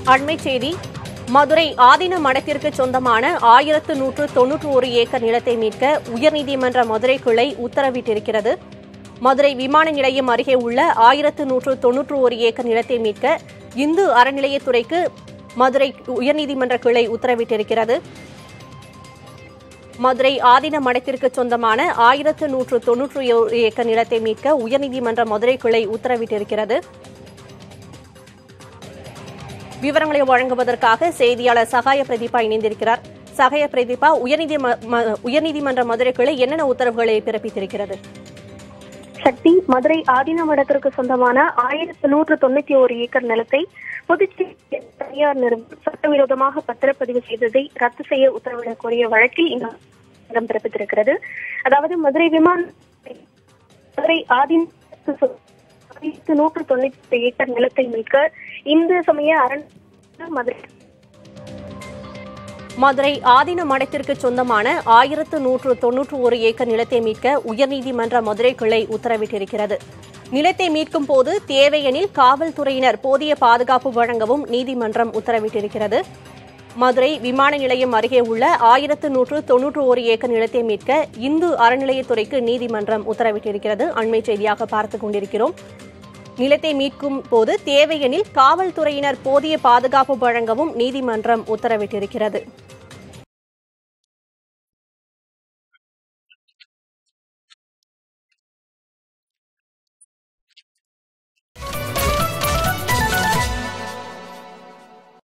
அண்மை செய்தி மதுரை ஆதீன மடத்திற்கு சொந்தமான ஆயிரத்து நூற்று தொன்னூற்று ஒரு ஏக்கர் நிலத்தை மீட்க உயர்நீதிமன்ற மதுரை கிளை உத்தரவிட்டிருக்கிறது மதுரை விமான நிலையம் அருகே உள்ள ஆயிரத்து நூற்று தொன்னூற்று ஒரு ஏக்கர் நிலத்தை மீட்க இந்து அறநிலையத்துறைக்கு மதுரை உயர்நீதிமன்ற கிளை உத்தரவிட்டிருக்கிறது மதுரை ஆதீன மடத்திற்கு சொந்தமான ஆயிரத்து நூற்று தொன்னூற்று ஒரு ஏக்கர் நிலத்தை மீட்க உயர்நீதிமன்ற மதுரை கிளை உத்தரவிட்டிருக்கிறது விவரங்களை வழங்குவதற்காக செய்தியாளர் சகாய பிரதீபா இணைந்திருக்கிறார் சகாய பிரதீபா உயர்நீதி உயர்நீதிமன்ற மதுரை கிளை என்னென்ன உத்தரவுகளை பிறப்பித்திருக்கிறது சக்தி மதுரை ஆதீன மடத்திற்கு சொந்தமான ஆயிரத்து நூற்று தொண்ணூத்தி ஒரு ஏக்கர் நிலத்தை புதுச்சேரி தனியார் நிறுவனம் சட்டவிரோதமாக பத்திரப்பதிவு செய்ததை ரத்து செய்ய உத்தரவிடக் கோரிய வழக்கில் இந்த இடம் பிறப்பித்திருக்கிறது அதாவது மதுரை விமான மதுரை ஆதீன ஆயிரத்து நூற்று தொண்ணூத்தி ஏக்கர் நிலத்தை மீட்க இந்து சமய அரண் மதுரை மதுரை ஆதீன மடத்திற்கு சொந்தமான ஆயிரத்து நூற்று தொன்னூற்று ஒரு ஏக்கர் நிலத்தை மீட்க உயர்நீதிமன்ற மதுரை கிளை உத்தரவிட்டிருக்கிறது நிலத்தை மீட்கும் போது தேவையெனில் காவல்துறையினர் போதிய பாதுகாப்பு வழங்கவும் நீதிமன்றம் உத்தரவிட்டிருக்கிறது மதுரை விமான நிலையம் அருகே உள்ள ஆயிரத்து நூற்று தொன்னூற்று ஒரு ஏக்கர் நிலத்தை மீட்க இந்து அறநிலையத்துறைக்கு நீதிமன்றம் உத்தரவிட்டிருக்கிறது அண்மை செய்தியாக பார்த்துக் கொண்டிருக்கிறோம் நிலத்தை மீட்கும் போது தேவையெனில் காவல்துறையினர் போதிய பாதுகாப்பு வழங்கவும் நீதிமன்றம் உத்தரவிட்டிருக்கிறது